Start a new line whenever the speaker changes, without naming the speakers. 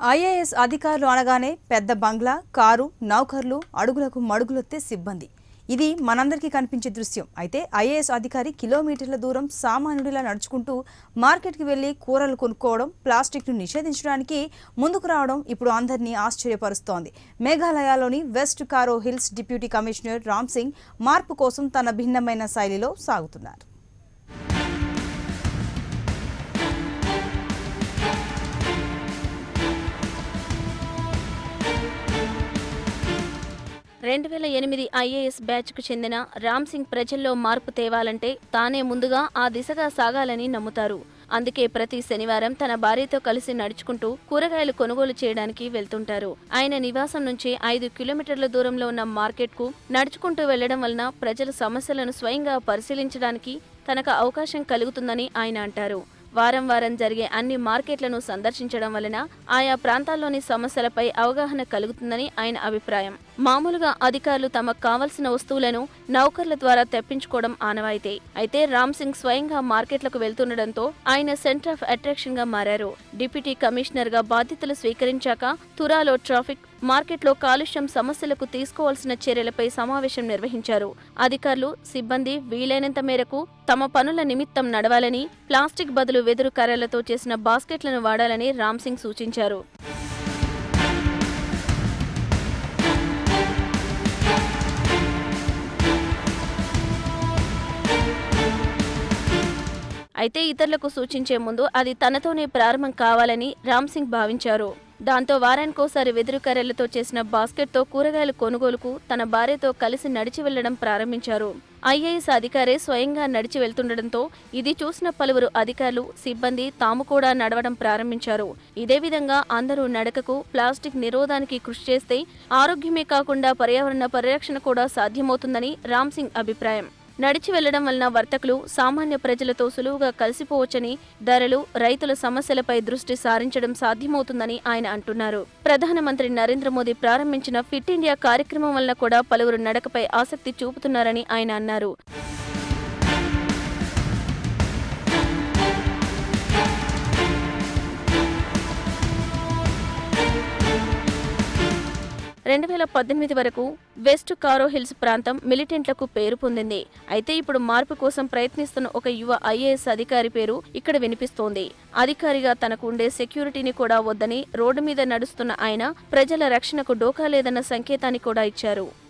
IAS అధికారులు అనగానే పెద్ద బంగ్లా కారు నౌకర్లు అడుగులకు మడుగులొత్తే సిబ్బంది ఇది మనందరికీ కనిపించే దృశ్యం అయితే ఐఏఎస్ అధికారి కిలోమీటర్ల దూరం సామాన్యుడిలా నడుచుకుంటూ మార్కెట్కి వెళ్లి కూరలు కొనుక్కోవడం ప్లాస్టిక్ను నిషేధించడానికి ముందుకు రావడం ఇప్పుడు అందరినీ ఆశ్చర్యపరుస్తోంది మేఘాలయలోని west Garo hills deputy commissioner Ram Singh మార్పు కోసం తన భిన్నమైన శైలిలో సాగుతున్నారు
రెండు వేల ఎనిమిది ఐఏఎస్ బ్యాచ్కు చెందిన రామ్ సింగ్ ప్రజల్లో మార్పు తేవాలంటే తానే ముందుగా ఆ దిశగా సాగాలని నమ్ముతారు అందుకే ప్రతి శనివారం తన భార్యతో కలిసి నడుచుకుంటూ కూరగాయలు కొనుగోలు చేయడానికి వెళ్తుంటారు ఆయన నివాసం నుంచి ఐదు కిలోమీటర్ల దూరంలో ఉన్న మార్కెట్కు నడుచుకుంటూ వెళ్లడం వలన ప్రజల సమస్యలను స్వయంగా పరిశీలించడానికి తనకు అవకాశం కలుగుతుందని ఆయన అంటారు వారం వారం జరిగే అన్ని మార్కెట్లను సందర్శించడం వలన ఆయా ప్రాంతాల్లోని సమస్యలపై అవగాహన కలుగుతుందని ఆయన అభిప్రాయం మామూలుగా అధికారులు తమకు కావలసిన వస్తువులను నౌకర్ల ద్వారా తెప్పించుకోవడం ఆనవాయితీ అయితే రామ్ సింగ్ స్వయంగా మార్కెట్లకు వెళ్తుండటంతో ఆయన సెంటర్ ఆఫ్ అట్రాక్షన్ గా మారారు డిప్యూటీ కమిషనర్ గా బాధ్యతలు స్వీకరించాక తురాలో ట్రాఫిక్ మార్కెట్లో కాలుష్యం సమస్యలకు తీసుకోవాల్సిన చర్యలపై సమావేశం నిర్వహించారు అధికారులు సిబ్బంది వీలైనంత మేరకు తమ పనుల నిమిత్తం నడవాలని ప్లాస్టిక్ బదులు వెదురు కర్రలతో చేసిన బాస్కెట్లను వాడాలని రామ్ సింగ్ సూచించారు అయితే ఇతరులకు సూచించే ముందు అది తనతోనే ప్రారంభం కావాలని రామ్ సింగ్ భావించారు దాంతో వారానికోసారి వెదురు కర్రలతో చేసిన బాస్కెట్తో కూరగాయల కొనుగోలుకు తన భార్యతో కలిసి నడిచి వెళ్లడం ప్రారంభించారు ఐఏఎస్ అధికారే స్వయంగా నడిచి వెళ్తుండటంతో ఇది చూసిన పలువురు అధికారులు సిబ్బంది తాము కూడా నడవడం ప్రారంభించారు ఇదే విధంగా అందరూ నడకకు ప్లాస్టిక్ నిరోధానికి కృషి చేస్తే ఆరోగ్యమే కాకుండా పర్యావరణ పరిరక్షణ కూడా సాధ్యమవుతుందని రామ్ సింగ్ అభిప్రాయం నడిచి వెళ్లడం వలన వర్తకులు సామాన్య ప్రజలతో సులువుగా కలిసిపోవచ్చని ధరలు రైతుల సమస్యలపై దృష్టి సారించడం సాధ్యమవుతుందని ఆయన అంటున్నారు ప్రధానమంత్రి నరేంద్ర మోదీ ప్రారంభించిన ఫిట్ ఇండియా కార్యక్రమం వలన కూడా పలువురు నడకపై ఆసక్తి చూపుతున్నారని ఆయన అన్నారు రెండు వేల పద్దెనిమిది వరకు వెస్ట్ కారో హిల్స్ ప్రాంతం మిలిటెంట్లకు పేరు పొందింది అయితే ఇప్పుడు మార్పు కోసం ప్రయత్నిస్తున్న ఒక యువ ఐఏఎస్ అధికారి పేరు ఇక్కడ వినిపిస్తోంది అధికారిగా తనకు ఉండే సెక్యూరిటీని కూడా వద్దని రోడ్డు మీద నడుస్తున్న ఆయన ప్రజల రక్షణకు డోకా లేదన్న సంకేతాన్ని కూడా ఇచ్చారు